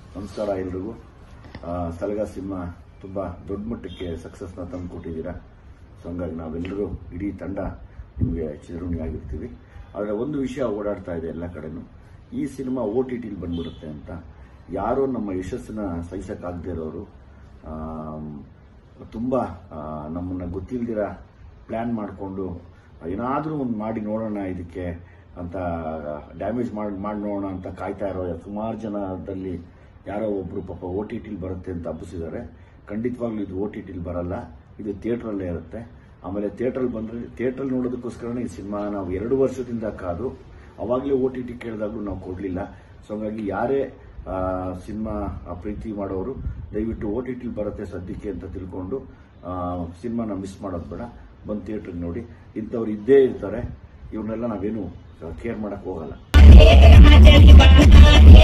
ನಮಸ್ಕಾರ ಎಲ್ರಿಗೂ ಆ, ಸಲಗ ಸಿನಿಮಾ ತುಂಬ ದೊಡ್ಡ ಮಟ್ಟಕ್ಕೆ ಸಕ್ಸಸ್ನ ತಂದು ಕೊಟ್ಟಿದ್ದೀರಾ ಸೊ ಹಂಗಾಗಿ ನಾವೆಲ್ಲರೂ ಇಡೀ ತಂಡ ನಿಮಗೆ ಚಿರಋಣಿಯಾಗಿರ್ತೀವಿ ಆದರೆ ಒಂದು ವಿಷಯ ಓಡಾಡ್ತಾ ಇದೆ ಎಲ್ಲ ಕಡೆನೂ ಈ ಸಿನಿಮಾ ಓ ಟಿ ಟಿಲಿ ಬಂದ್ಬಿಡುತ್ತೆ ಅಂತ ಯಾರೋ ನಮ್ಮ ಯಶಸ್ಸನ್ನ ಸಹಿಸಕ್ಕಾಗದೇ ಇರೋರು ತುಂಬ ನಮ್ಮನ್ನು ಗೊತ್ತಿಲ್ದಿರ ಪ್ಲ್ಯಾನ್ ಮಾಡಿಕೊಂಡು ಏನಾದರೂ ಒಂದು ಮಾಡಿ ನೋಡೋಣ ಇದಕ್ಕೆ ಅಂತ ಡ್ಯಾಮೇಜ್ ಮಾಡಿ ಮಾಡಿ ನೋಡೋಣ ಅಂತ ಕಾಯ್ತಾ ಇರೋ ಸುಮಾರು ಜನದಲ್ಲಿ ಯಾರೋ ಒಬ್ರು ಪಾಪ ಓ ಟಿ ಟಿಲಿ ಬರುತ್ತೆ ಅಂತ ಹಬ್ಬಿಸಿದ್ದಾರೆ ಖಂಡಿತವಾಗ್ಲೂ ಇದು ಓ ಟಿ ಟಿಲಿ ಬರಲ್ಲ ಇದು ಥಿಯೇಟ್ರಲ್ಲೇ ಇರುತ್ತೆ ಆಮೇಲೆ ಥಿಯೇಟ್ರಲ್ಲಿ ಬಂದರೆ ಥಿಯೇಟ್ರಲ್ಲಿ ನೋಡೋದಕ್ಕೋಸ್ಕರನೇ ಈ ಸಿನಿಮಾ ನಾವು ಎರಡು ವರ್ಷದಿಂದ ಕಾದು ಅವಾಗಲೇ ಓ ಟಿ ಟಿ ಕೇಳಿದಾಗಲೂ ನಾವು ಕೊಡಲಿಲ್ಲ ಸೊ ಹಾಗಾಗಿ ಯಾರೇ ಸಿನಿಮಾ ಪ್ರೀತಿ ಮಾಡೋರು ದಯವಿಟ್ಟು ಓ ಟಿ ಟಿಲಿ ಬರುತ್ತೆ ಸದ್ಯಕ್ಕೆ ಅಂತ ತಿಳ್ಕೊಂಡು ಸಿನಿಮಾನ ಮಿಸ್ ಮಾಡೋದು ಬೇಡ ಬಂದು ಥಿಯೇಟ್ರಿಗೆ ನೋಡಿ ಇಂಥವ್ರು ಇದ್ದೇ ಇರ್ತಾರೆ ಇವ್ರನ್ನೆಲ್ಲ ನಾವೇನು ಕೇರ್ ಮಾಡಕ್ಕೆ ಹೋಗಲ್ಲ Yeah.